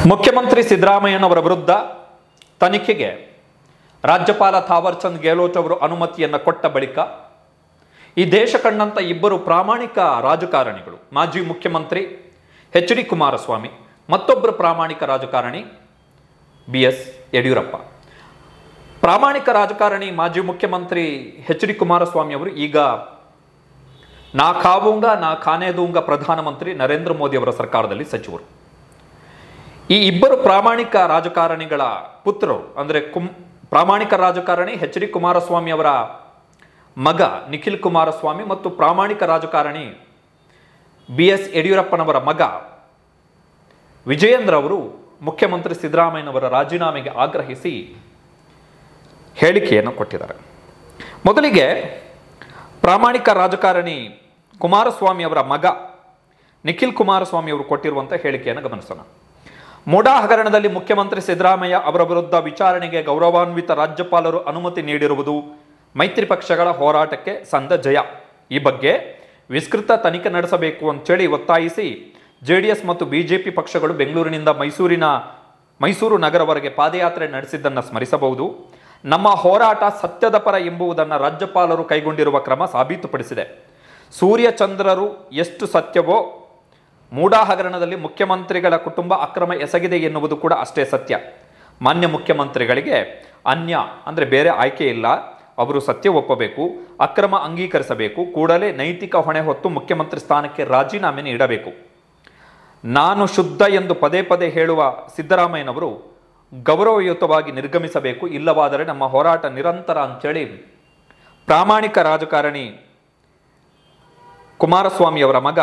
ಮುಖ್ಯಮಂತ್ರಿ ಸಿದ್ದರಾಮಯ್ಯನವರ ವಿರುದ್ಧ ತನಿಖೆಗೆ ರಾಜ್ಯಪಾಲ ಥಾವರ್ಚಂದ್ ಗೆಹ್ಲೋಟ್ ಅವರು ಅನುಮತಿಯನ್ನು ಕೊಟ್ಟ ಬಳಿಕ ಈ ದೇಶ ಕಂಡಂತ ಇಬ್ಬರು ಪ್ರಾಮಾಣಿಕ ರಾಜಕಾರಣಿಗಳು ಮಾಜಿ ಮುಖ್ಯಮಂತ್ರಿ ಎಚ್ ಡಿ ಕುಮಾರಸ್ವಾಮಿ ಮತ್ತೊಬ್ಬರು ಪ್ರಾಮಾಣಿಕ ರಾಜಕಾರಣಿ ಬಿ ಎಸ್ ಯಡಿಯೂರಪ್ಪ ಪ್ರಾಮಾಣಿಕ ರಾಜಕಾರಣಿ ಮಾಜಿ ಮುಖ್ಯಮಂತ್ರಿ ಎಚ್ ಡಿ ಕುಮಾರಸ್ವಾಮಿ ಅವರು ಈಗ ನಾ ಕಾವುಂಗ ನಾ ಖಾನೇದೂಂಗ ಪ್ರಧಾನಮಂತ್ರಿ ನರೇಂದ್ರ ಮೋದಿ ಅವರ ಸರ್ಕಾರದಲ್ಲಿ ಸಚಿವರು ಈ ಇಬ್ಬರು ಪ್ರಾಮಾಣಿಕ ರಾಜಕಾರಣಿಗಳ ಪುತ್ರರು ಅಂದರೆ ಕುಂ ಪ್ರಾಮಾಣಿಕ ರಾಜಕಾರಣಿ ಎಚ್ ಡಿ ಕುಮಾರಸ್ವಾಮಿ ಅವರ ಮಗ ನಿಖಿಲ್ ಕುಮಾರಸ್ವಾಮಿ ಮತ್ತು ಪ್ರಾಮಾಣಿಕ ರಾಜಕಾರಣಿ ಬಿ ಎಸ್ ಯಡಿಯೂರಪ್ಪನವರ ಮಗ ವಿಜಯೇಂದ್ರ ಅವರು ಮುಖ್ಯಮಂತ್ರಿ ಸಿದ್ದರಾಮಯ್ಯನವರ ರಾಜೀನಾಮೆಗೆ ಆಗ್ರಹಿಸಿ ಹೇಳಿಕೆಯನ್ನು ಕೊಟ್ಟಿದ್ದಾರೆ ಮೊದಲಿಗೆ ಪ್ರಾಮಾಣಿಕ ರಾಜಕಾರಣಿ ಕುಮಾರಸ್ವಾಮಿ ಅವರ ಮಗ ನಿಖಿಲ್ ಕುಮಾರಸ್ವಾಮಿ ಅವರು ಕೊಟ್ಟಿರುವಂಥ ಹೇಳಿಕೆಯನ್ನು ಗಮನಿಸೋಣ ಮೋಡಾ ಹಗರಣದಲ್ಲಿ ಮುಖ್ಯಮಂತ್ರಿ ಸಿದ್ದರಾಮಯ್ಯ ಅವರ ವಿರುದ್ಧ ವಿಚಾರಣೆಗೆ ಗೌರವಾನ್ವಿತ ರಾಜ್ಯಪಾಲರು ಅನುಮತಿ ನೀಡಿರುವುದು ಮೈತ್ರಿ ಪಕ್ಷಗಳ ಹೋರಾಟಕ್ಕೆ ಸಂದ ಜಯ ಈ ಬಗ್ಗೆ ವಿಸ್ತೃತ ತನಿಖೆ ನಡೆಸಬೇಕು ಅಂತೇಳಿ ಒತ್ತಾಯಿಸಿ ಜೆಡಿಎಸ್ ಮತ್ತು ಬಿಜೆಪಿ ಪಕ್ಷಗಳು ಬೆಂಗಳೂರಿನಿಂದ ಮೈಸೂರಿನ ಮೈಸೂರು ನಗರವರೆಗೆ ಪಾದಯಾತ್ರೆ ನಡೆಸಿದ್ದನ್ನು ಸ್ಮರಿಸಬಹುದು ನಮ್ಮ ಹೋರಾಟ ಸತ್ಯದ ಪರ ಎಂಬುದನ್ನು ರಾಜ್ಯಪಾಲರು ಕೈಗೊಂಡಿರುವ ಕ್ರಮ ಸಾಬೀತುಪಡಿಸಿದೆ ಸೂರ್ಯಚಂದ್ರರು ಎಷ್ಟು ಸತ್ಯವೋ ಮೂಡಾ ಹಗರಣದಲ್ಲಿ ಮುಖ್ಯಮಂತ್ರಿಗಳ ಕುಟುಂಬ ಅಕ್ರಮ ಎಸಗಿದೆ ಎನ್ನುವುದು ಕೂಡ ಅಷ್ಟೇ ಸತ್ಯ ಮಾನ್ಯ ಮುಖ್ಯಮಂತ್ರಿಗಳಿಗೆ ಅನ್ಯ ಅಂದರೆ ಬೇರೆ ಆಯ್ಕೆ ಇಲ್ಲ ಅವರು ಸತ್ಯ ಒಪ್ಪಬೇಕು ಅಕ್ರಮ ಅಂಗೀಕರಿಸಬೇಕು ಕೂಡಲೇ ನೈತಿಕ ಹೊಣೆ ಹೊತ್ತು ಮುಖ್ಯಮಂತ್ರಿ ಸ್ಥಾನಕ್ಕೆ ರಾಜೀನಾಮೆ ನೀಡಬೇಕು ನಾನು ಶುದ್ಧ ಎಂದು ಪದೇ ಪದೇ ಹೇಳುವ ಸಿದ್ದರಾಮಯ್ಯನವರು ಗೌರವಯುತವಾಗಿ ನಿರ್ಗಮಿಸಬೇಕು ಇಲ್ಲವಾದರೆ ನಮ್ಮ ಹೋರಾಟ ನಿರಂತರ ಅಂಥೇಳಿ ಪ್ರಾಮಾಣಿಕ ರಾಜಕಾರಣಿ ಕುಮಾರಸ್ವಾಮಿಯವರ ಮಗ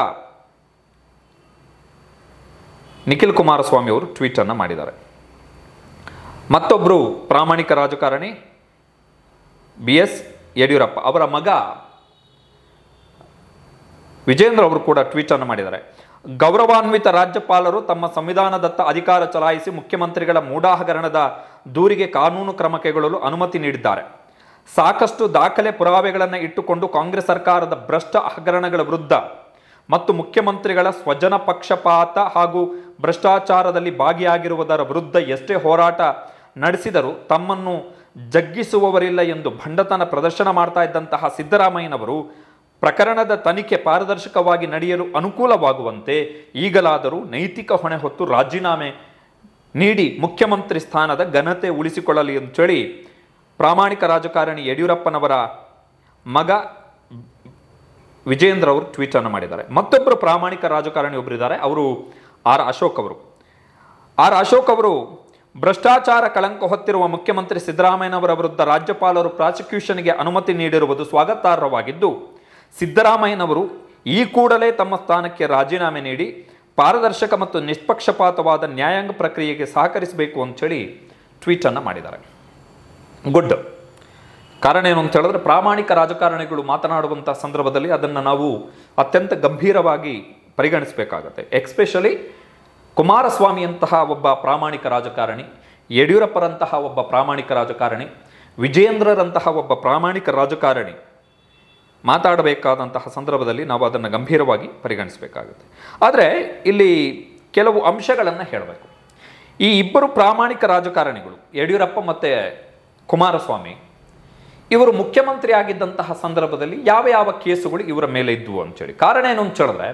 ನಿಖಿಲ್ ಕುಮಾರಸ್ವಾಮಿ ಅವರು ಟ್ವೀಟ್ ಅನ್ನು ಮಾಡಿದ್ದಾರೆ ಮತ್ತೊಬ್ಬರು ಪ್ರಾಮಾಣಿಕ ರಾಜಕಾರಣಿ ಬಿ ಎಸ್ ಯಡಿಯೂರಪ್ಪ ಅವರ ಮಗ ವಿಜೇಂದ್ರ ಅವರು ಕೂಡ ಟ್ವೀಟ್ ಅನ್ನು ಮಾಡಿದ್ದಾರೆ ಗೌರವಾನ್ವಿತ ರಾಜ್ಯಪಾಲರು ತಮ್ಮ ಸಂವಿಧಾನದತ್ತ ಅಧಿಕಾರ ಚಲಾಯಿಸಿ ಮುಖ್ಯಮಂತ್ರಿಗಳ ಮೂಡಾ ಹಗರಣದ ದೂರಿಗೆ ಕಾನೂನು ಕ್ರಮ ಕೈಗೊಳ್ಳಲು ಅನುಮತಿ ನೀಡಿದ್ದಾರೆ ಸಾಕಷ್ಟು ದಾಖಲೆ ಪುರಾವೆಗಳನ್ನು ಇಟ್ಟುಕೊಂಡು ಕಾಂಗ್ರೆಸ್ ಸರ್ಕಾರದ ಭ್ರಷ್ಟ ಹಗರಣಗಳ ವಿರುದ್ಧ ಮತ್ತು ಮುಖ್ಯಮಂತ್ರಿಗಳ ಸ್ವಜನ ಪಕ್ಷಪಾತ ಹಾಗೂ ಭ್ರಷ್ಟಾಚಾರದಲ್ಲಿ ಭಾಗಿಯಾಗಿರುವುದರ ವಿರುದ್ಧ ಎಷ್ಟೇ ಹೋರಾಟ ನಡೆಸಿದರೂ ತಮ್ಮನ್ನು ಜಗ್ಗಿಸುವವರಿಲ್ಲ ಎಂದು ಭಂಡತನ ಪ್ರದರ್ಶನ ಮಾಡ್ತಾ ಇದ್ದಂತಹ ಸಿದ್ದರಾಮಯ್ಯನವರು ಪ್ರಕರಣದ ತನಿಖೆ ಪಾರದರ್ಶಕವಾಗಿ ನಡೆಯಲು ಅನುಕೂಲವಾಗುವಂತೆ ಈಗಲಾದರೂ ನೈತಿಕ ಹೊಣೆ ಹೊತ್ತು ರಾಜೀನಾಮೆ ನೀಡಿ ಮುಖ್ಯಮಂತ್ರಿ ಸ್ಥಾನದ ಘನತೆ ಉಳಿಸಿಕೊಳ್ಳಲಿ ಅಂತೇಳಿ ಪ್ರಾಮಾಣಿಕ ರಾಜಕಾರಣಿ ಯಡಿಯೂರಪ್ಪನವರ ಮಗ ವಿಜೇಂದ್ರ ಅವರು ಟ್ವೀಟ್ ಅನ್ನು ಮಾಡಿದ್ದಾರೆ ಮತ್ತೊಬ್ಬರು ಪ್ರಾಮಾಣಿಕ ರಾಜಕಾರಣಿ ಒಬ್ಬರಿದ್ದಾರೆ ಅವರು ಆರ್ ಅಶೋಕ್ ಅವರು ಆರ್ ಅಶೋಕ್ ಅವರು ಭ್ರಷ್ಟಾಚಾರ ಕಳಂಕ ಹೊತ್ತಿರುವ ಮುಖ್ಯಮಂತ್ರಿ ಸಿದ್ದರಾಮಯ್ಯನವರ ವಿರುದ್ಧ ರಾಜ್ಯಪಾಲರು ಪ್ರಾಸಿಕ್ಯೂಷನ್ಗೆ ಅನುಮತಿ ನೀಡಿರುವುದು ಸ್ವಾಗತಾರ್ಹವಾಗಿದ್ದು ಸಿದ್ದರಾಮಯ್ಯನವರು ಈ ಕೂಡಲೇ ತಮ್ಮ ಸ್ಥಾನಕ್ಕೆ ರಾಜೀನಾಮೆ ನೀಡಿ ಪಾರದರ್ಶಕ ಮತ್ತು ನಿಷ್ಪಕ್ಷಪಾತವಾದ ನ್ಯಾಯಾಂಗ ಪ್ರಕ್ರಿಯೆಗೆ ಸಹಕರಿಸಬೇಕು ಅಂತೇಳಿ ಟ್ವೀಟ್ ಅನ್ನು ಮಾಡಿದ್ದಾರೆ ಗುಡ್ ಕಾರಣ ಏನು ಅಂತ ಹೇಳಿದ್ರೆ ಪ್ರಾಮಾಣಿಕ ರಾಜಕಾರಣಿಗಳು ಮಾತನಾಡುವಂಥ ಸಂದರ್ಭದಲ್ಲಿ ಅದನ್ನು ನಾವು ಅತ್ಯಂತ ಗಂಭೀರವಾಗಿ ಪರಿಗಣಿಸಬೇಕಾಗತ್ತೆ ಎಕ್ಸ್ಪೆಷಲಿ ಕುಮಾರಸ್ವಾಮಿಯಂತಹ ಒಬ್ಬ ಪ್ರಾಮಾಣಿಕ ರಾಜಕಾರಣಿ ಯಡಿಯೂರಪ್ಪರಂತಹ ಒಬ್ಬ ಪ್ರಾಮಾಣಿಕ ರಾಜಕಾರಣಿ ವಿಜೇಂದ್ರರಂತಹ ಒಬ್ಬ ಪ್ರಾಮಾಣಿಕ ರಾಜಕಾರಣಿ ಮಾತಾಡಬೇಕಾದಂತಹ ಸಂದರ್ಭದಲ್ಲಿ ನಾವು ಅದನ್ನು ಗಂಭೀರವಾಗಿ ಪರಿಗಣಿಸಬೇಕಾಗುತ್ತೆ ಆದರೆ ಇಲ್ಲಿ ಕೆಲವು ಅಂಶಗಳನ್ನು ಹೇಳಬೇಕು ಈ ಇಬ್ಬರು ಪ್ರಾಮಾಣಿಕ ರಾಜಕಾರಣಿಗಳು ಯಡಿಯೂರಪ್ಪ ಮತ್ತು ಕುಮಾರಸ್ವಾಮಿ ಇವರು ಮುಖ್ಯಮಂತ್ರಿ ಆಗಿದ್ದಂತಹ ಸಂದರ್ಭದಲ್ಲಿ ಯಾವ ಯಾವ ಕೇಸುಗಳು ಇವರ ಮೇಲೆ ಇದ್ವು ಅಂತೇಳಿ ಕಾರಣ ಏನು ಅಂತ ಹೇಳಿದ್ರೆ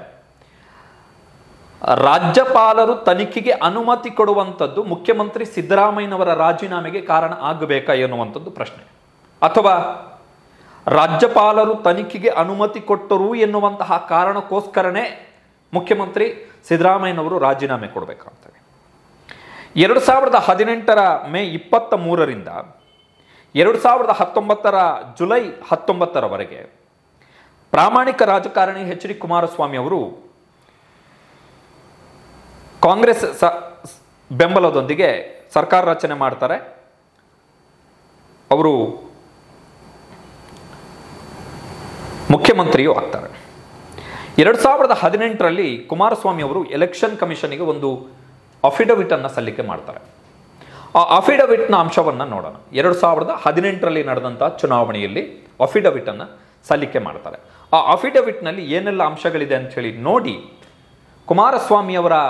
ರಾಜ್ಯಪಾಲರು ತನಿಖೆಗೆ ಅನುಮತಿ ಕೊಡುವಂಥದ್ದು ಮುಖ್ಯಮಂತ್ರಿ ಸಿದ್ದರಾಮಯ್ಯನವರ ರಾಜೀನಾಮೆಗೆ ಕಾರಣ ಆಗಬೇಕಾ ಎನ್ನುವಂಥದ್ದು ಪ್ರಶ್ನೆ ಅಥವಾ ರಾಜ್ಯಪಾಲರು ತನಿಖೆಗೆ ಅನುಮತಿ ಕೊಟ್ಟರು ಎನ್ನುವಂತಹ ಕಾರಣಕ್ಕೋಸ್ಕರನೇ ಮುಖ್ಯಮಂತ್ರಿ ಸಿದ್ದರಾಮಯ್ಯನವರು ರಾಜೀನಾಮೆ ಕೊಡಬೇಕಾಗ್ತದೆ ಎರಡು ಸಾವಿರದ ಹದಿನೆಂಟರ ಮೇ ಇಪ್ಪತ್ತ ಮೂರರಿಂದ ಎರಡು ಸಾವಿರದ ಹತ್ತೊಂಬತ್ತರ ಜುಲೈ ಹತ್ತೊಂಬತ್ತರವರೆಗೆ ಪ್ರಾಮಾಣಿಕ ರಾಜಕಾರಣಿ ಎಚ್ ಡಿ ಕುಮಾರಸ್ವಾಮಿ ಅವರು ಕಾಂಗ್ರೆಸ್ ಸ ಬೆಂಬಲದೊಂದಿಗೆ ಸರ್ಕಾರ ರಚನೆ ಮಾಡ್ತಾರೆ ಅವರು ಮುಖ್ಯಮಂತ್ರಿಯೂ ಆಗ್ತಾರೆ ಎರಡು ಸಾವಿರದ ಹದಿನೆಂಟರಲ್ಲಿ ಕುಮಾರಸ್ವಾಮಿ ಅವರು ಎಲೆಕ್ಷನ್ ಕಮಿಷನ್ಗೆ ಒಂದು ಅಫಿಡವಿಟ್ ಅನ್ನು ಸಲ್ಲಿಕೆ ಮಾಡ್ತಾರೆ ಆ ಅಫಿಡವಿಟ್ನ ಅಂಶವನ್ನು ನೋಡೋಣ ಎರಡು ಸಾವಿರದ ಹದಿನೆಂಟರಲ್ಲಿ ನಡೆದಂಥ ಚುನಾವಣೆಯಲ್ಲಿ ಅಫಿಡವಿಟ್ ಅನ್ನು ಸಲ್ಲಿಕೆ ಮಾಡ್ತಾರೆ ಆ ಅಫಿಡವಿಟ್ನಲ್ಲಿ ಏನೆಲ್ಲ ಅಂಶಗಳಿದೆ ಅಂತ ಹೇಳಿ ನೋಡಿ ಕುಮಾರಸ್ವಾಮಿಯವರ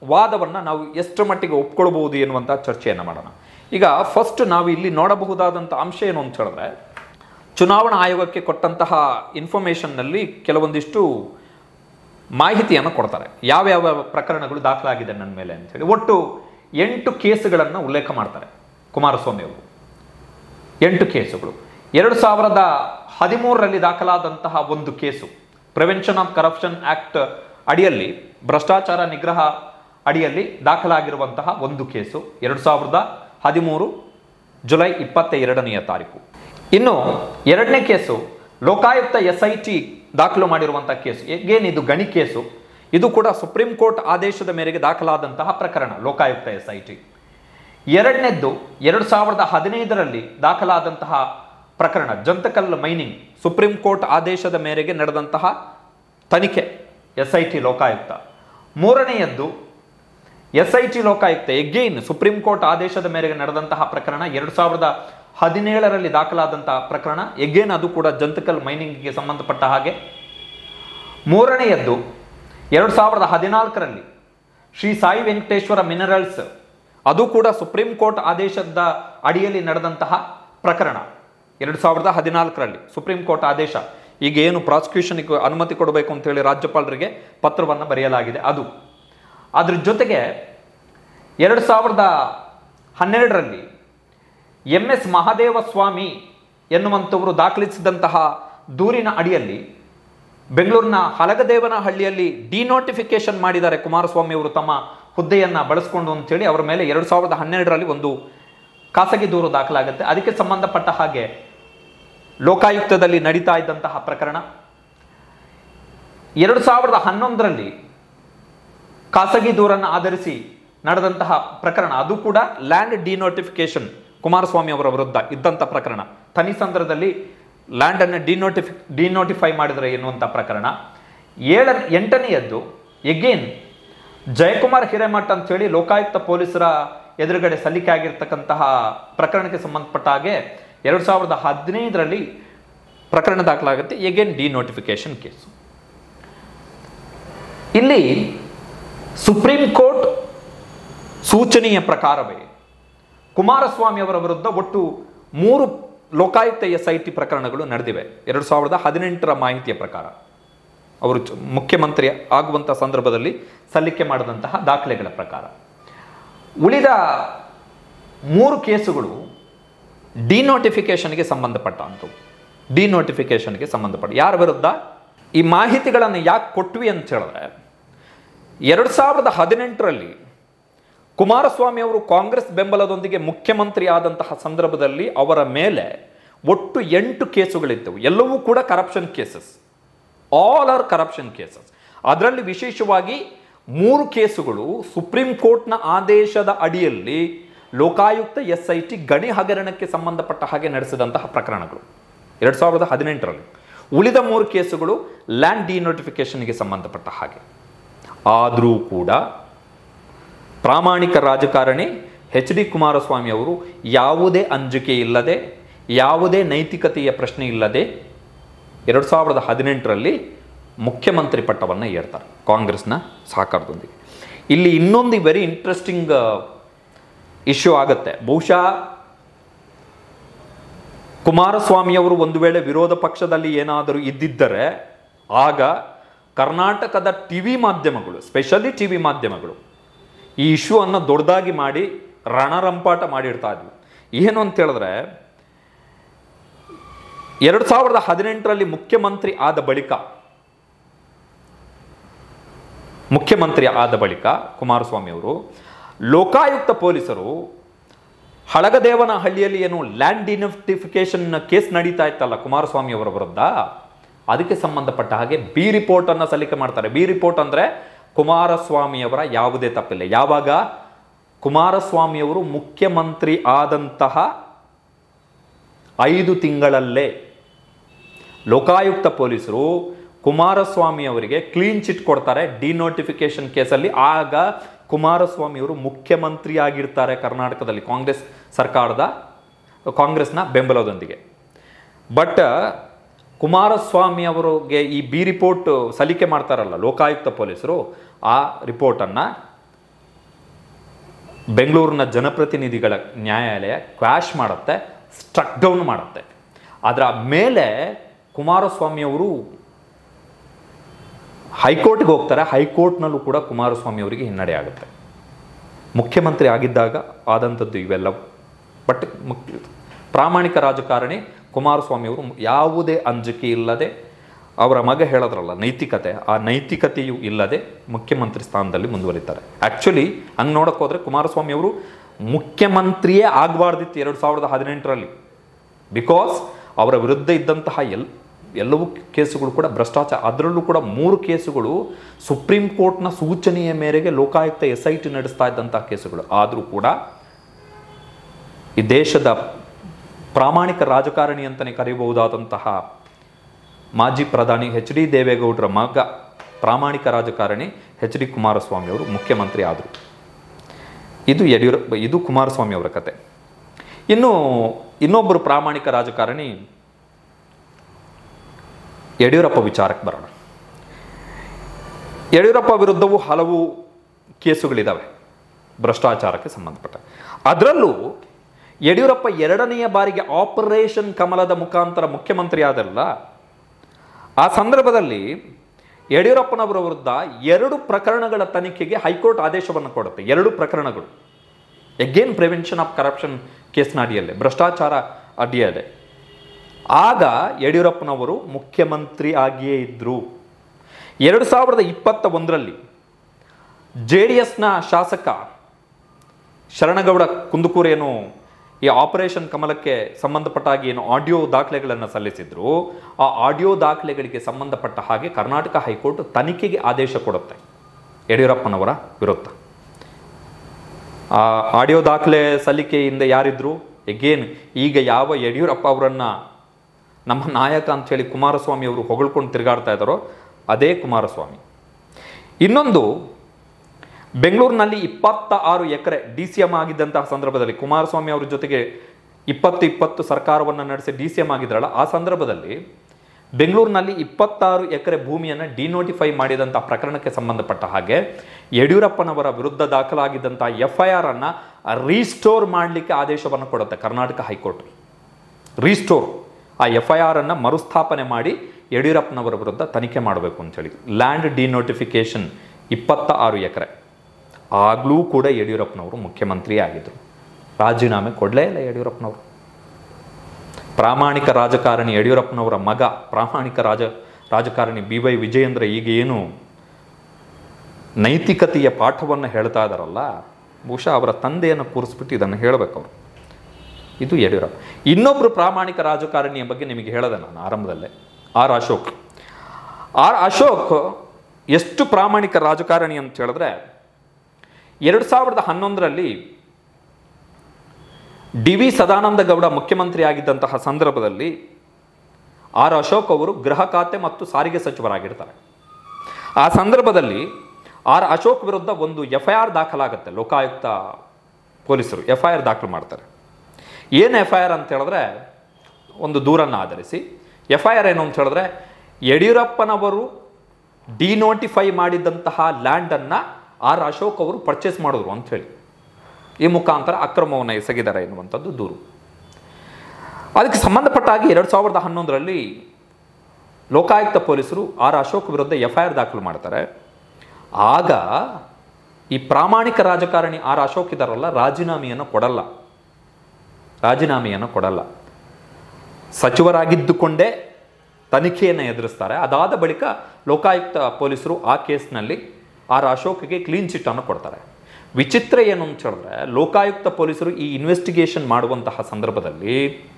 ವಾದವನ್ನು ನಾವು ಎಷ್ಟು ಮಟ್ಟಿಗೆ ಒಪ್ಕೊಳ್ಬಹುದು ಎನ್ನುವಂಥ ಚರ್ಚೆಯನ್ನು ಮಾಡೋಣ ಈಗ ಫಸ್ಟ್ ನಾವು ಇಲ್ಲಿ ನೋಡಬಹುದಾದಂಥ ಅಂಶ ಏನು ಅಂತ ಹೇಳಿದ್ರೆ ಚುನಾವಣಾ ಆಯೋಗಕ್ಕೆ ಕೊಟ್ಟಂತಹ ಇನ್ಫಾರ್ಮೇಷನ್ನಲ್ಲಿ ಕೆಲವೊಂದಿಷ್ಟು ಮಾಹಿತಿಯನ್ನು ಕೊಡ್ತಾರೆ ಯಾವ್ಯಾವ ಪ್ರಕರಣಗಳು ದಾಖಲಾಗಿದೆ ನನ್ನ ಮೇಲೆ ಅಂತೇಳಿ ಒಟ್ಟು ಎಂಟು ಕೇಸುಗಳನ್ನು ಉಲ್ಲೇಖ ಮಾಡ್ತಾರೆ ಕುಮಾರಸ್ವಾಮಿ ಅವರು ಎಂಟು ಕೇಸುಗಳು ಎರಡು ಸಾವಿರದ ಹದಿಮೂರರಲ್ಲಿ ದಾಖಲಾದಂತಹ ಒಂದು case prevention of corruption act ಅಡಿಯಲ್ಲಿ ಭ್ರಷ್ಟಾಚಾರ ನಿಗ್ರಹ ಅಡಿಯಲ್ಲಿ ದಾಖಲಾಗಿರುವಂತಹ ಒಂದು ಕೇಸು ಎರಡು ಸಾವಿರದ ಹದಿಮೂರು ಜುಲೈ ಇಪ್ಪತ್ತ ಎರಡನೆಯ ತಾರೀಕು ಇನ್ನು ಎರಡನೇ case Lokayukta S I T ದಾಖಲು ಮಾಡಿರುವಂತಹ ಕೇಸು ಏನ್ ಇದು ಗಣಿ ಕೇಸು ಇದು ಕೂಡ ಸುಪ್ರೀಂ ಕೋರ್ಟ್ ಆದೇಶದ ಮೇರೆಗೆ ದಾಖಲಾದಂತಹ ಪ್ರಕರಣ ಲೋಕಾಯುಕ್ತ ಎಸ್ ಐ ಟಿ ಎರಡನೇದ್ದು ಎರಡು ಸಾವಿರದ ಹದಿನೈದರಲ್ಲಿ ದಾಖಲಾದಂತಹ ಪ್ರಕರಣ ಜಂತಕಲ್ ಮೈನಿಂಗ್ ಸುಪ್ರೀಂ ಕೋರ್ಟ್ ಆದೇಶದ ಮೇರೆಗೆ ನಡೆದಂತಹ ತನಿಖೆ ಎಸ್ ಐ ಟಿ ಲೋಕಾಯುಕ್ತ ಮೂರನೆಯದ್ದು S I T Lokayukta again supreme court ಆದೇಶದ ಮೇರೆಗೆ ನಡೆದಂತಹ ಪ್ರಕರಣ ಎರಡು ಸಾವಿರದ ಹದಿನೇಳರಲ್ಲಿ ದಾಖಲಾದಂತಹ ಪ್ರಕರಣ ಎಗೇನ್ ಅದು ಕೂಡ ಜಂತಕಲ್ ಮೈನಿಂಗ್ಗೆ ಸಂಬಂಧಪಟ್ಟ ಹಾಗೆ ಮೂರನೆಯದ್ದು ಎರಡು ಸಾವಿರದ ಹದಿನಾಲ್ಕರಲ್ಲಿ ಶ್ರೀ ಸಾಯಿ ವೆಂಕಟೇಶ್ವರ ಮಿನರಲ್ಸ್ ಅದು ಕೂಡ ಸುಪ್ರೀಂ ಕೋರ್ಟ್ ಆದೇಶದ ಅಡಿಯಲ್ಲಿ ನಡೆದಂತಹ ಪ್ರಕರಣ ಎರಡು ಸಾವಿರದ ಹದಿನಾಲ್ಕರಲ್ಲಿ ಸುಪ್ರೀಂ ಕೋರ್ಟ್ ಆದೇಶ ಈಗ ಏನು ಪ್ರಾಸಿಕ್ಯೂಷನ್ಗೆ ಅನುಮತಿ ಕೊಡಬೇಕು ಅಂತೇಳಿ ರಾಜ್ಯಪಾಲರಿಗೆ ಪತ್ರವನ್ನು ಬರೆಯಲಾಗಿದೆ ಅದು ಅದ್ರ ಜೊತೆಗೆ ಎರಡು ಸಾವಿರದ ಹನ್ನೆರಡರಲ್ಲಿ ಎಂ ಎಸ್ ಮಹಾದೇವ ಸ್ವಾಮಿ ಎನ್ನುವಂಥವರು ದಾಖಲಿಸಿದಂತಹ ದೂರಿನ ಅಡಿಯಲ್ಲಿ ಬೆಂಗಳೂರಿನ ಹಲಗದೇವನಹಳ್ಳಿಯಲ್ಲಿ ಡಿನೋಟಿಫಿಕೇಶನ್ ಮಾಡಿದ್ದಾರೆ ಕುಮಾರಸ್ವಾಮಿ ಅವರು ತಮ್ಮ ಹುದ್ದೆಯನ್ನು ಬಳಸ್ಕೊಂಡು ಅಂತೇಳಿ ಅವರ ಮೇಲೆ ಎರಡು ಸಾವಿರದ ಹನ್ನೆರಡರಲ್ಲಿ ಒಂದು ಖಾಸಗಿ ದೂರು ದಾಖಲಾಗುತ್ತೆ ಅದಕ್ಕೆ ಸಂಬಂಧಪಟ್ಟ ಹಾಗೆ ಲೋಕಾಯುಕ್ತದಲ್ಲಿ ನಡೀತಾ ಇದ್ದಂತಹ ಪ್ರಕರಣ ಎರಡು ಸಾವಿರದ ಹನ್ನೊಂದರಲ್ಲಿ ಖಾಸಗಿ ದೂರನ್ನು ಆಧರಿಸಿ ನಡೆದಂತಹ ಪ್ರಕರಣ ಅದು ಕೂಡ ಲ್ಯಾಂಡ್ ಡಿನೋಟಿಫಿಕೇಶನ್ ಕುಮಾರಸ್ವಾಮಿ ಅವರ ವಿರುದ್ಧ ಇದ್ದಂಥ ಪ್ರಕರಣ ತನಿಸಂದ್ರದಲ್ಲಿ ಲ್ಯಾಂಡನ್ನು ಡಿನೋಟಿಫಿ ಡಿನೋಟಿಫೈ ಮಾಡಿದರೆ ಎನ್ನುವಂಥ ಪ್ರಕರಣ ಏಳ ಎಂಟನೆಯದ್ದು ಎಗೇನ್ ಜಯಕುಮಾರ್ ಹಿರೇಮಠ್ ಅಂತೇಳಿ ಲೋಕಾಯುಕ್ತ ಪೊಲೀಸರ ಎದುರುಗಡೆ ಸಲ್ಲಿಕೆ ಆಗಿರ್ತಕ್ಕಂತಹ ಪ್ರಕರಣಕ್ಕೆ ಸಂಬಂಧಪಟ್ಟ ಹಾಗೆ ಎರಡು ಸಾವಿರದ ಹದಿನೈದರಲ್ಲಿ ಪ್ರಕರಣ ದಾಖಲಾಗುತ್ತೆ ಎಗೇನ್ ಡಿನೋಟಿಫಿಕೇಶನ್ ಕೇಸು ಇಲ್ಲಿ ಸುಪ್ರೀಂ ಕೋರ್ಟ್ ಸೂಚನೆಯ ಪ್ರಕಾರವೇ ಕುಮಾರಸ್ವಾಮಿ ಅವರ ವಿರುದ್ಧ ಒಟ್ಟು ಮೂರು ಲೋಕಾಯುಕ್ತ ಎಸ್ ಐ ಟಿ ಪ್ರಕರಣಗಳು ನಡೆದಿವೆ ಎರಡು ಸಾವಿರದ ಹದಿನೆಂಟರ ಮಾಹಿತಿಯ ಪ್ರಕಾರ ಅವರು ಚ- ಮುಖ್ಯಮಂತ್ರಿ ಆಗುವಂಥ ಸಂದರ್ಭದಲ್ಲಿ ಸಲ್ಲಿಕೆ ಮಾಡಿದಂತಹ ದಾಖಲೆಗಳ ಪ್ರಕಾರ ಉಳಿದ ಮೂರು ಕೇಸುಗಳು ಡಿನೋಟಿಫಿಕೇಶನ್ಗೆ ಸಂಬಂಧಪಟ್ಟಂಥವು ಡಿನೋಟಿಫಿಕೇಶನ್ಗೆ ಸಂಬಂಧಪಟ್ಟ ಯಾರ ವಿರುದ್ಧ ಈ ಮಾಹಿತಿಗಳನ್ನು ಯಾಕೆ ಕೊಟ್ವಿ ಅಂತ ಹೇಳಿದ್ರೆ ಎರಡು ಸಾವಿರದ ಹದಿನೆಂಟರಲ್ಲಿ ಕುಮಾರಸ್ವಾಮಿ ಅವರು ಕಾಂಗ್ರೆಸ್ ಬೆಂಬಲದೊಂದಿಗೆ ಮುಖ್ಯಮಂತ್ರಿ ಆದಂತಹ ಸಂದರ್ಭದಲ್ಲಿ ಅವರ ಮೇಲೆ ಒಟ್ಟು ಎಂಟು ಕೇಸುಗಳಿದ್ದವು ಎಲ್ಲವೂ ಕೂಡ corruption cases all are corruption cases ಅದರಲ್ಲಿ ವಿಶೇಷವಾಗಿ ಮೂರು ಕೇಸುಗಳು ಸುಪ್ರೀಂ ಕೋರ್ಟ್ನ ಆದೇಶದ ಅಡಿಯಲ್ಲಿ ಲೋಕಾಯುಕ್ತ ಎಸ್ ಐ ಟಿ ಗಣಿ ಹಗರಣಕ್ಕೆ ಸಂಬಂಧಪಟ್ಟ ಹಾಗೆ ನಡೆಸಿದಂತಹ ಪ್ರಕರಣಗಳು ಎರಡು ಸಾವಿರದ ಹದಿನೆಂಟರಲ್ಲಿ ಉಳಿದ ಮೂರು ಕೇಸುಗಳು ಲ್ಯಾಂಡ್ ಡಿನೋಟಿಫಿಕೇಶನ್ಗೆ ಸಂಬಂಧಪಟ್ಟ ಹಾಗೆ ಆದರೂ ಕೂಡ ಪ್ರಾಮಾಣಿಕ ರಾಜಕಾರಣಿ ಎಚ್ ಡಿ ಕುಮಾರಸ್ವಾಮಿ ಅವರು ಯಾವುದೇ ಅಂಜಿಕೆ ಇಲ್ಲದೆ ಯಾವುದೇ ನೈತಿಕತೆಯ ಪ್ರಶ್ನೆ ಇಲ್ಲದೆ ಎರಡು ಸಾವಿರದ ಹದಿನೆಂಟರಲ್ಲಿ ಮುಖ್ಯಮಂತ್ರಿ ಪಟ್ಟವನ್ನು ಏರ್ತಾರೆ ಕಾಂಗ್ರೆಸ್ನ ಸಹಕಾರದೊಂದಿಗೆ ಇಲ್ಲಿ ಇನ್ನೊಂದು ವೆರಿ ಇಂಟ್ರೆಸ್ಟಿಂಗ್ ಇಶ್ಯೂ ಆಗುತ್ತೆ ಬಹುಶಃ ಕುಮಾರಸ್ವಾಮಿಯವರು ಒಂದು ವೇಳೆ ವಿರೋಧ ಪಕ್ಷದಲ್ಲಿ ಏನಾದರೂ ಇದ್ದಿದ್ದರೆ ಆಗ ಕರ್ನಾಟಕದ ಟಿ ವಿ ಮಾಧ್ಯಮಗಳು ಸ್ಪೆಷಲಿ ಟಿ ವಿ ಮಾಧ್ಯಮಗಳು ಈ ಇಶ್ಯೂ ಅನ್ನು ದೊಡ್ಡದಾಗಿ ಮಾಡಿ ರಣರಂಪಾಟ ಮಾಡಿಡ್ತಾ ಇದ್ವಿ ಏನು ಅಂತ ಹೇಳಿದ್ರೆ ಎರಡು ಸಾವಿರದ ಹದಿನೆಂಟರಲ್ಲಿ ಮುಖ್ಯಮಂತ್ರಿ ಆದ ಬಳಿಕ ಮುಖ್ಯಮಂತ್ರಿ ಆದ ಬಳಿಕ ಕುಮಾರಸ್ವಾಮಿ ಅವರು ಲೋಕಾಯುಕ್ತ ಪೊಲೀಸರು ಹಳಗದೇವನಹಳ್ಳಿಯಲ್ಲಿ ಏನು ಲ್ಯಾಂಡ್ ಡಿನೋಟಿಫಿಕೇಶನ್ ಕೇಸ್ ನಡೀತಾ ಇತ್ತಲ್ಲ ಕುಮಾರಸ್ವಾಮಿ ಅವರ ವಿರುದ್ಧ ಅದಕ್ಕೆ ಸಂಬಂಧಪಟ್ಟ ಹಾಗೆ ಬಿ ರಿಪೋರ್ಟ್ ಅನ್ನ ಸಲ್ಲಿಕೆ ಮಾಡ್ತಾರೆ ಬಿ ರಿಪೋರ್ಟ್ ಅಂದ್ರೆ ಕುಮಾರಸ್ವಾಮಿಯವರ ಯಾವುದೇ ತಪ್ಪಿಲ್ಲ ಯಾವಾಗ ಕುಮಾರಸ್ವಾಮಿಯವರು ಮುಖ್ಯಮಂತ್ರಿ ಆದಂತಹ ಐದು ತಿಂಗಳಲ್ಲೇ ಲೋಕಾಯುಕ್ತ ಪೊಲೀಸರು ಕುಮಾರಸ್ವಾಮಿ ಅವರಿಗೆ ಕ್ಲೀನ್ ಚಿಟ್ ಕೊಡ್ತಾರೆ ಡಿನೋಟಿಫಿಕೇಶನ್ ಕೇಸಲ್ಲಿ ಆಗ ಕುಮಾರಸ್ವಾಮಿ ಅವರು ಮುಖ್ಯಮಂತ್ರಿ ಆಗಿರ್ತಾರೆ ಕರ್ನಾಟಕದಲ್ಲಿ ಕಾಂಗ್ರೆಸ್ ಸರ್ಕಾರದ ಕಾಂಗ್ರೆಸ್ನ ಬೆಂಬಲದೊಂದಿಗೆ ಬಟ್ ಕುಮಾರಸ್ವಾಮಿ ಅವರಿಗೆ ಈ ಬಿ ರಿಪೋರ್ಟ್ ಸಲ್ಲಿಕೆ ಮಾಡ್ತಾರಲ್ಲ ಲೋಕಾಯುಕ್ತ ಪೊಲೀಸರು ಆ ರಿಪೋರ್ಟನ್ನು ಬೆಂಗಳೂರಿನ ಜನಪ್ರತಿನಿಧಿಗಳ ನ್ಯಾಯಾಲಯ ಕ್ವಾಶ್ ಮಾಡುತ್ತೆ ಸ್ಟ್ರಕ್ ಡೌನ್ ಮಾಡುತ್ತೆ ಅದರ ಮೇಲೆ ಕುಮಾರಸ್ವಾಮಿಯವರು ಹೈಕೋರ್ಟ್ಗೆ ಹೋಗ್ತಾರೆ ಹೈಕೋರ್ಟ್ನಲ್ಲೂ ಕೂಡ ಕುಮಾರಸ್ವಾಮಿ ಅವರಿಗೆ ಹಿನ್ನಡೆ ಆಗುತ್ತೆ ಮುಖ್ಯಮಂತ್ರಿ ಆಗಿದ್ದಾಗ ಆದಂಥದ್ದು ಇವೆಲ್ಲವೂ ಬಟ್ ಮುಖ್ಯ ಪ್ರಾಮಾಣಿಕ ರಾಜಕಾರಣಿ ಕುಮಾರಸ್ವಾಮಿ ಅವರು ಯಾವುದೇ ಅಂಜಿಕೆ ಇಲ್ಲದೆ ಅವರ ಮಗ ಹೇಳೋದ್ರಲ್ಲ ನೈತಿಕತೆ ಆ ನೈತಿಕತೆಯೂ ಇಲ್ಲದೆ ಮುಖ್ಯಮಂತ್ರಿ ಸ್ಥಾನದಲ್ಲಿ ಮುಂದುವರಿತಾರೆ ಆ್ಯಕ್ಚುಲಿ ಹಂಗೆ ನೋಡಕ್ಕೆ ಹೋದರೆ ಕುಮಾರಸ್ವಾಮಿ ಅವರು ಮುಖ್ಯಮಂತ್ರಿಯೇ ಆಗಬಾರ್ದಿತ್ತು ಎರಡು ಸಾವಿರದ ಹದಿನೆಂಟರಲ್ಲಿ ಬಿಕಾಸ್ ಅವರ ವಿರುದ್ಧ ಇದ್ದಂತಹ ಎಲ್ ಎಲ್ಲವೂ ಕೇಸುಗಳು ಕೂಡ ಭ್ರಷ್ಟಾಚಾರ ಅದರಲ್ಲೂ ಕೂಡ ಮೂರು ಕೇಸುಗಳು ಸುಪ್ರೀಂ ಕೋರ್ಟ್ನ ಸೂಚನೆಯ ಮೇರೆಗೆ ಲೋಕಾಯುಕ್ತ ಎಸ್ ಐ ಟಿ ನಡೆಸ್ತಾ ಇದ್ದಂತಹ ಕೇಸುಗಳು ಆದರೂ ಕೂಡ ಈ ದೇಶದ ಪ್ರಾಮಾಣಿಕ ರಾಜಕಾರಣಿ ಅಂತಲೇ ಕರೆಯಬಹುದಾದಂತಹ ಮಾಜಿ ಪ್ರಧಾನಿ ಎಚ್ ಡಿ ದೇವೇಗೌಡರ ಮಗ ಪ್ರಾಮಾಣಿಕ ರಾಜಕಾರಣಿ ಎಚ್ ಡಿ ಕುಮಾರಸ್ವಾಮಿ ಅವರು ಮುಖ್ಯಮಂತ್ರಿ ಆದರು ಇದು ಯಡಿಯೂರಪ್ಪ ಇದು ಕುಮಾರಸ್ವಾಮಿ ಅವರ ಕತೆ ಇನ್ನು ಇನ್ನೊಬ್ಬರು ಪ್ರಾಮಾಣಿಕ ರಾಜಕಾರಣಿ ಯಡಿಯೂರಪ್ಪ ವಿಚಾರಕ್ಕೆ ಬರೋಣ ಯಡಿಯೂರಪ್ಪ ವಿರುದ್ಧವೂ ಹಲವು ಕೇಸುಗಳಿದ್ದಾವೆ ಭ್ರಷ್ಟಾಚಾರಕ್ಕೆ ಸಂಬಂಧಪಟ್ಟ ಅದರಲ್ಲೂ ಯಡಿಯೂರಪ್ಪ ಎರಡನೆಯ ಬಾರಿಗೆ ಆಪರೇಷನ್ ಕಮಲದ ಮುಖಾಂತರ ಮುಖ್ಯಮಂತ್ರಿ ಆದಲ್ಲ ಆ ಸಂದರ್ಭದಲ್ಲಿ ಯಡಿಯೂರಪ್ಪನವರ ವಿರುದ್ಧ ಎರಡು ಪ್ರಕರಣಗಳ ತನಿಖೆಗೆ ಹೈಕೋರ್ಟ್ ಆದೇಶವನ್ನು ಕೊಡುತ್ತೆ ಎರಡು ಪ್ರಕರಣಗಳು ಎಗೇನ್ ಪ್ರಿವೆನ್ಷನ್ ಆಫ್ ಕರಪ್ಷನ್ ಕೇಸ್ನ ಅಡಿಯಲ್ಲೇ ಭ್ರಷ್ಟಾಚಾರ ಅಡಿಯಲ್ಲೇ ಆಗ ಯಡಿಯೂರಪ್ಪನವರು ಮುಖ್ಯಮಂತ್ರಿ ಆಗಿಯೇ ಇದ್ದರು ಎರಡು ಸಾವಿರದ ಇಪ್ಪತ್ತ ಒಂದರಲ್ಲಿ ಜೆ ಡಿ ಎಸ್ನ ಶಾಸಕ ಶರಣಗೌಡ ಕುಂದುಕೂರು ಏನು ಈ ಆಪರೇಷನ್ ಕಮಲಕ್ಕೆ ಸಂಬಂಧಪಟ್ಟ ಹಾಗೆ ಏನು ಆಡಿಯೋ ದಾಖಲೆಗಳನ್ನು ಸಲ್ಲಿಸಿದ್ರು ಆ ಆಡಿಯೋ ದಾಖಲೆಗಳಿಗೆ ಸಂಬಂಧಪಟ್ಟ ಹಾಗೆ ಕರ್ನಾಟಕ ಹೈಕೋರ್ಟ್ ತನಿಖೆಗೆ ಆದೇಶ ಕೊಡುತ್ತೆ ಯಡಿಯೂರಪ್ಪನವರ ವಿರುದ್ಧ ಆ ಆಡಿಯೋ ದಾಖಲೆ ಸಲ್ಲಿಕೆಯಿಂದ ಯಾರಿದ್ರು ಎಗೇನ್ ಈಗ ಯಾವ ಯಡಿಯೂರಪ್ಪ ಅವರನ್ನ ನಮ್ಮ ನಾಯಕ ಅಂಥೇಳಿ ಕುಮಾರಸ್ವಾಮಿ ಅವರು ಹೊಗಳ್ಕೊಂಡು ತಿರುಗಾಡ್ತಾ ಇದ್ದಾರೋ ಅದೇ ಕುಮಾರಸ್ವಾಮಿ ಇನ್ನೊಂದು ಬೆಂಗಳೂರಿನಲ್ಲಿ ಇಪ್ಪತ್ತ ಆರು ಎಕರೆ ಡಿ ಸಿ ಎಂ ಆಗಿದ್ದಂತಹ ಸಂದರ್ಭದಲ್ಲಿ ಕುಮಾರಸ್ವಾಮಿ ಅವರ ಜೊತೆಗೆ ಇಪ್ಪತ್ತು ಇಪ್ಪತ್ತು ಸರ್ಕಾರವನ್ನು ನಡೆಸಿ ಡಿ ಸಿ ಎಂ ಆಗಿದ್ರಲ್ಲ ಆ ಸಂದರ್ಭದಲ್ಲಿ ಬೆಂಗಳೂರಿನಲ್ಲಿ ಇಪ್ಪತ್ತಾರು ಎಕರೆ ಭೂಮಿಯನ್ನು ಡಿನೋಟಿಫೈ ಮಾಡಿದಂಥ ಪ್ರಕರಣಕ್ಕೆ ಸಂಬಂಧಪಟ್ಟ ಹಾಗೆ ಯಡಿಯೂರಪ್ಪನವರ ವಿರುದ್ಧ ದಾಖಲಾಗಿದ್ದಂಥ ಎಫ್ ಐ ಆರ್ ಅನ್ನು ರೀಸ್ಟೋರ್ ಮಾಡಲಿಕ್ಕೆ ಆದೇಶವನ್ನು ಕೊಡುತ್ತೆ ಕರ್ನಾಟಕ ಹೈಕೋರ್ಟ್ ರೀಸ್ಟೋರ್ ಆ ಎಫ್ ಐ ಆರ್ ಅನ್ನು ಮರುಸ್ಥಾಪನೆ ಮಾಡಿ ಯಡಿಯೂರಪ್ಪನವರ ವಿರುದ್ಧ ತನಿಖೆ ಮಾಡಬೇಕು ಅಂತೇಳಿ ಲ್ಯಾಂಡ್ ಡಿನೋಟಿಫಿಕೇಶನ್ ಇಪ್ಪತ್ತ ಆರು ಎಕರೆ ಆಗಲೂ ಕೂಡ ಯಡಿಯೂರಪ್ಪನವರು ಮುಖ್ಯಮಂತ್ರಿ ಆಗಿದ್ದರು ರಾಜೀನಾಮೆ ಕೊಡಲೇ ಇಲ್ಲ ಯಡಿಯೂರಪ್ಪನವರು ಪ್ರಾಮಾಣಿಕ ರಾಜಕಾರಣಿ ಯಡಿಯೂರಪ್ಪನವರ ಮಗ ಪ್ರಾಮಾಣಿಕ ರಾಜ ರಾಜಕಾರಣಿ ಬಿ ವೈ ವಿಜಯೇಂದ್ರ ಈಗ ಏನು ನೈತಿಕತೆಯ ಪಾಠವನ್ನು ಹೇಳ್ತಾ ಇದ್ದಾರಲ್ಲ ಬಹುಶಃ ಅವರ ತಂದೆಯನ್ನು ಕೂರಿಸ್ಬಿಟ್ಟು ಇದನ್ನು ಹೇಳಬೇಕು ಅವರು ಇದು ಯಡಿಯೂರಪ್ಪ ಇನ್ನೊಬ್ಬರು ಪ್ರಾಮಾಣಿಕ ರಾಜಕಾರಣಿಯ ಬಗ್ಗೆ ನಿಮಗೆ ಹೇಳಿದೆ ನಾನು ಆರಂಭದಲ್ಲೇ ಆರ್ ಅಶೋಕ್ ಆರ್ ಅಶೋಕ್ ಎಷ್ಟು ಪ್ರಾಮಾಣಿಕ ರಾಜಕಾರಣಿ ಅಂತ ಹೇಳಿದ್ರೆ ಎರಡು ಸಾವಿರದ ಹನ್ನೊಂದರಲ್ಲಿ ಡಿ ವಿ ಸದಾನಂದ ಗೌಡ ಮುಖ್ಯಮಂತ್ರಿ ಆಗಿದ್ದಂತಹ ಸಂದರ್ಭದಲ್ಲಿ ಆರ್ ಅಶೋಕ್ ಅವರು ಗೃಹ ಖಾತೆ ಮತ್ತು ಸಾರಿಗೆ ಸಚಿವರಾಗಿರ್ತಾರೆ ಆ ಸಂದರ್ಭದಲ್ಲಿ ಆರ್ ಅಶೋಕ್ ವಿರುದ್ಧ ಒಂದು ಎಫ್ ಐ ಆರ್ ದಾಖಲಾಗುತ್ತೆ ಲೋಕಾಯುಕ್ತ ಪೊಲೀಸರು ಎಫ್ ಐ ಆರ್ ದಾಖಲು ಮಾಡ್ತಾರೆ ಏನು ಎಫ್ ಐ ಆರ್ ಅಂತ ಹೇಳಿದ್ರೆ ಒಂದು ದೂರನ್ನು ಆಧರಿಸಿ ಎಫ್ ಐ ಆರ್ ಏನು ಅಂತ ಹೇಳಿದ್ರೆ ಯಡಿಯೂರಪ್ಪನವರು ಡಿನೋಟಿಫೈ ಮಾಡಿದಂತಹ ಲ್ಯಾಂಡನ್ನು ಆರ್ ಅಶೋಕ್ ಅವರು ಪರ್ಚೇಸ್ ಮಾಡಿದ್ರು ಅಂಥೇಳಿ ಈ ಮುಖಾಂತರ ಅಕ್ರಮವನ್ನು ಎಸಗಿದ್ದಾರೆ ಎನ್ನುವಂಥದ್ದು ದೂರು ಅದಕ್ಕೆ ಸಂಬಂಧಪಟ್ಟ ಹಾಗೆ ಎರಡು ಸಾವಿರದ ಹನ್ನೊಂದರಲ್ಲಿ ಲೋಕಾಯುಕ್ತ ಪೊಲೀಸರು ಆರ್ ಅಶೋಕ್ ವಿರುದ್ಧ ಎಫ್ ಐ ಆರ್ ದಾಖಲು ಮಾಡ್ತಾರೆ ಆಗ ಈ ಪ್ರಾಮಾಣಿಕ ರಾಜಕಾರಣಿ ಆರ್ ಅಶೋಕ್ ಇದ್ದಾರಲ್ಲ ರಾಜೀನಾಮೆಯನ್ನು ಕೊಡಲ್ಲ ರಾಜೀನಾಮೆಯನ್ನು ಕೊಡಲ್ಲ ಸಚಿವರಾಗಿದ್ದುಕೊಂಡೇ ತನಿಖೆಯನ್ನು ಎದುರಿಸ್ತಾರೆ ಅದಾದ ಬಳಿಕ ಲೋಕಾಯುಕ್ತ ಪೊಲೀಸರು ಆ ಕೇಸ್ನಲ್ಲಿ ಆರ್ ಅಶೋಕ್ಗೆ ಕ್ಲೀನ್ ಚಿಟ್ಟನ್ನು ಕೊಡ್ತಾರೆ ವಿಚಿತ್ರ ಏನು ಅಂತ ಹೇಳಿದ್ರೆ ಲೋಕಾಯುಕ್ತ ಪೊಲೀಸರು ಈ ಇನ್ವೆಸ್ಟಿಗೇಷನ್ ಮಾಡುವಂತಹ ಸಂದರ್ಭದಲ್ಲಿ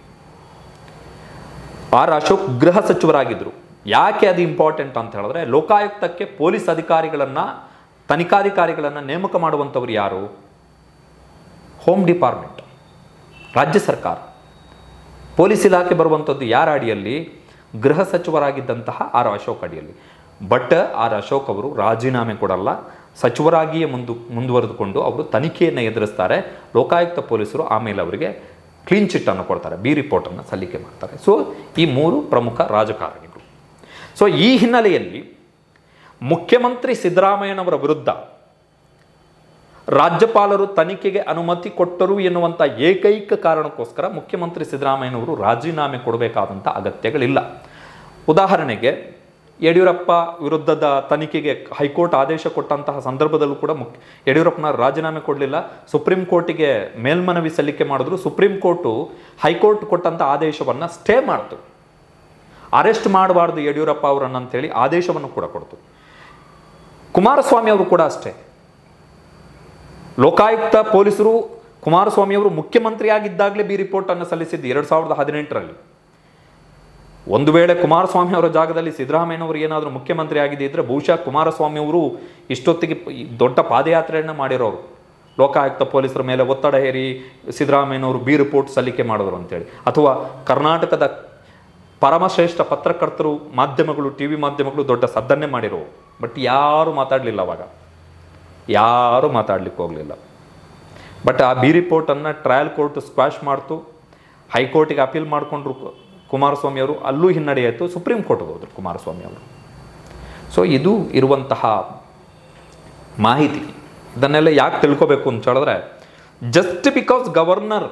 ಆರ್ ಅಶೋಕ್ ಗೃಹ ಸಚಿವರಾಗಿದ್ದರು ಯಾಕೆ ಅದು ಇಂಪಾರ್ಟೆಂಟ್ ಅಂತ ಹೇಳಿದ್ರೆ ಲೋಕಾಯುಕ್ತಕ್ಕೆ ಪೊಲೀಸ್ ಅಧಿಕಾರಿಗಳನ್ನು ತನಿಖಾಧಿಕಾರಿಗಳನ್ನು ನೇಮಕ ಮಾಡುವಂಥವ್ರು ಯಾರು ಹೋಮ್ ಡಿಪಾರ್ಟ್ಮೆಂಟ್ ರಾಜ್ಯ ಸರ್ಕಾರ ಪೊಲೀಸ್ ಇಲಾಖೆ ಬರುವಂಥದ್ದು ಯಾರ ಅಡಿಯಲ್ಲಿ ಗೃಹ ಸಚಿವರಾಗಿದ್ದಂತಹ ಆರ್ ಅಶೋಕ್ ಅಡಿಯಲ್ಲಿ ಬಟ್ ಆರ್ ಅಶೋಕ್ ಅವರು ರಾಜೀನಾಮೆ ಕೊಡಲ್ಲ ಸಚಿವರಾಗಿಯೇ ಮುಂದು ಮುಂದುವರೆದುಕೊಂಡು ಅವರು ತನಿಖೆಯನ್ನು ಎದುರಿಸ್ತಾರೆ ಲೋಕಾಯುಕ್ತ ಪೊಲೀಸರು ಆಮೇಲೆ ಅವರಿಗೆ ಕ್ಲೀನ್ ಚಿಟ್ ಅನ್ನು ಕೊಡ್ತಾರೆ ಬಿ ರಿಪೋರ್ಟನ್ನು ಸಲ್ಲಿಕೆ ಮಾಡ್ತಾರೆ ಸೊ ಈ ಮೂರು ಪ್ರಮುಖ ರಾಜಕಾರಣಿಗಳು ಸೊ ಈ ಹಿನ್ನೆಲೆಯಲ್ಲಿ ಮುಖ್ಯಮಂತ್ರಿ ಸಿದ್ದರಾಮಯ್ಯನವರ ವಿರುದ್ಧ ರಾಜ್ಯಪಾಲರು ತನಿಖೆಗೆ ಅನುಮತಿ ಕೊಟ್ಟರು ಎನ್ನುವಂಥ ಏಕೈಕ ಕಾರಣಕ್ಕೋಸ್ಕರ ಮುಖ್ಯಮಂತ್ರಿ ಸಿದ್ದರಾಮಯ್ಯನವರು ರಾಜೀನಾಮೆ ಕೊಡಬೇಕಾದಂಥ ಅಗತ್ಯಗಳಿಲ್ಲ ಉದಾಹರಣೆಗೆ ಯಡಿಯೂರಪ್ಪ ವಿರುದ್ಧದ ತನಿಖೆಗೆ ಹೈಕೋರ್ಟ್ ಆದೇಶ ಕೊಟ್ಟಂತಹ ಸಂದರ್ಭದಲ್ಲೂ ಕೂಡ ಮುಖ್ಯ ಯಡಿಯೂರಪ್ಪನ ರಾಜೀನಾಮೆ ಕೊಡಲಿಲ್ಲ ಸುಪ್ರೀಂ ಕೋರ್ಟಿಗೆ ಮೇಲ್ಮನವಿ ಸಲ್ಲಿಕೆ ಮಾಡಿದ್ರು ಸುಪ್ರೀಂ ಕೋರ್ಟು ಹೈಕೋರ್ಟ್ ಕೊಟ್ಟಂಥ ಆದೇಶವನ್ನು ಸ್ಟೇ ಮಾಡ್ತು ಅರೆಸ್ಟ್ ಮಾಡಬಾರ್ದು ಯಡಿಯೂರಪ್ಪ ಅವರನ್ನು ಅಂತೇಳಿ ಆದೇಶವನ್ನು ಕೂಡ ಕೊಡ್ತು ಕುಮಾರಸ್ವಾಮಿ ಅವರು ಕೂಡ ಅಷ್ಟೇ ಲೋಕಾಯುಕ್ತ ಪೊಲೀಸರು ಕುಮಾರಸ್ವಾಮಿ ಅವರು ಮುಖ್ಯಮಂತ್ರಿ ಆಗಿದ್ದಾಗಲೇ ಬಿ ರಿಪೋರ್ಟ್ ಅನ್ನು ಸಲ್ಲಿಸಿದ್ದು ಎರಡು ಸಾವಿರದ ಹದಿನೆಂಟರಲ್ಲಿ ಒಂದು ವೇಳೆ ಕುಮಾರಸ್ವಾಮಿ ಅವರ ಜಾಗದಲ್ಲಿ ಸಿದ್ದರಾಮಯ್ಯನವರು ಏನಾದರೂ ಮುಖ್ಯಮಂತ್ರಿ ಆಗಿದ್ದಿದ್ರೆ ಬಹುಶಃ ಕುಮಾರಸ್ವಾಮಿ ಅವರು ಇಷ್ಟೊತ್ತಿಗೆ ಪ- ಈ ದೊಡ್ಡ ಪಾದಯಾತ್ರೆಯನ್ನು ಮಾಡಿರೋರು ಲೋಕಾಯುಕ್ತ ಪೊಲೀಸರ ಮೇಲೆ ಒತ್ತಡ ಹೇರಿ ಸಿದ್ದರಾಮಯ್ಯನವರು ಬಿ ರಿಪೋರ್ಟ್ ಸಲ್ಲಿಕೆ ಮಾಡಿದ್ರು ಅಂತೇಳಿ ಅಥವಾ ಕರ್ನಾಟಕದ ಪರಮಶ್ರೇಷ್ಠ ಪತ್ರಕರ್ತರು ಮಾಧ್ಯಮಗಳು ಟಿ ವಿ ಮಾಧ್ಯಮಗಳು ದೊಡ್ಡ ಸದ್ದನ್ನೇ ಮಾಡಿರೋ ಬಟ್ ಯಾರು ಮಾತಾಡಲಿಲ್ಲ ಅವಾಗ ಯಾರು ಮಾತಾಡ್ಲಿಕ್ಕೆ ಹೋಗಲಿಲ್ಲ ಬಟ್ ಆ ಬಿ ರಿಪೋರ್ಟನ್ನು ಟ್ರಯಲ್ ಕೋರ್ಟ್ ಸ್ಕ್ವಾಶ್ ಮಾಡ್ತು ಹೈಕೋರ್ಟಿಗೆ ಅಪೀಲ್ ಮಾಡಿಕೊಂಡ್ರು ಕುಮಾರಸ್ವಾಮಿ ಅವರು ಅಲ್ಲೂ ಹಿನ್ನಡೆ ಆಯಿತು ಸುಪ್ರೀಂ ಕೋರ್ಟ್ಗೆ ಹೋದ್ರು ಕುಮಾರಸ್ವಾಮಿ ಅವರು ಸೊ ಇದು ಇರುವಂತಹ ಮಾಹಿತಿ ಇದನ್ನೆಲ್ಲ ಯಾಕೆ ತಿಳ್ಕೊಬೇಕು ಅಂತ ಹೇಳಿದ್ರೆ ಜಸ್ಟ್ ಬಿಕಾಸ್ ಗವರ್ನರ್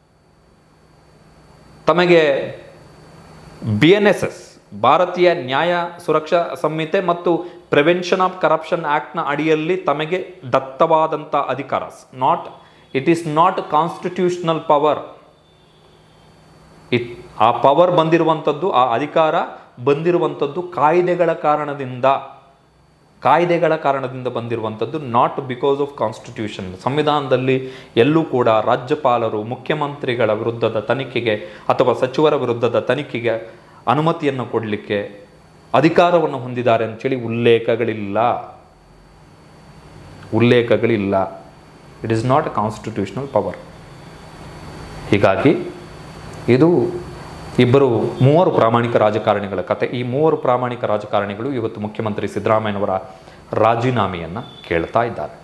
ತಮಗೆ B N S S Bharatiya Nyaya ಸುರಕ್ಷಾ ಸಂಹಿತೆ ಮತ್ತು ಪ್ರಿವೆನ್ಷನ್ ಆಫ್ ಕರಪ್ಷನ್ ಆ್ಯಕ್ಟ್ನ ಅಡಿಯಲ್ಲಿ ತಮಗೆ ದತ್ತವಾದಂಥ ಅಧಿಕಾರ not it is not constitutional power it ಆ ಪವರ್ ಬಂದಿರುವಂಥದ್ದು ಆ ಅಧಿಕಾರ ಬಂದಿರುವಂಥದ್ದು ಕಾಯ್ದೆಗಳ ಕಾರಣದಿಂದ ಕಾಯ್ದೆಗಳ ಕಾರಣದಿಂದ ಬಂದಿರುವಂಥದ್ದು ನಾಟ್ ಬಿಕಾಸ್ ಆಫ್ ಕಾನ್ಸ್ಟಿಟ್ಯೂಷನ್ ಸಂವಿಧಾನದಲ್ಲಿ ಎಲ್ಲೂ ಕೂಡ ರಾಜ್ಯಪಾಲರು ಮುಖ್ಯಮಂತ್ರಿಗಳ ವಿರುದ್ಧದ ತನಿಖೆಗೆ ಅಥವಾ ಸಚಿವರ ವಿರುದ್ಧದ ತನಿಖೆಗೆ ಅನುಮತಿಯನ್ನು ಕೊಡಲಿಕ್ಕೆ ಅಧಿಕಾರವನ್ನು ಹೊಂದಿದ್ದಾರೆ ಅಂತೇಳಿ ಉಲ್ಲೇಖಗಳಿಲ್ಲ ಉಲ್ಲೇಖಗಳಿಲ್ಲ it is not a constitutional power ಹೀಗಾಗಿ ಇದು ಇಬ್ಬರು ಮೂವರು ಪ್ರಾಮಾಣಿಕ ರಾಜಕಾರಣಿಗಳ ಕತೆ ಈ ಮೂವರು ಪ್ರಾಮಾಣಿಕ ರಾಜಕಾರಣಿಗಳು ಇವತ್ತು ಮುಖ್ಯಮಂತ್ರಿ ಸಿದ್ದರಾಮಯ್ಯನವರ ರಾಜೀನಾಮೆಯನ್ನು ಕೇಳ್ತಾ ಇದ್ದಾರೆ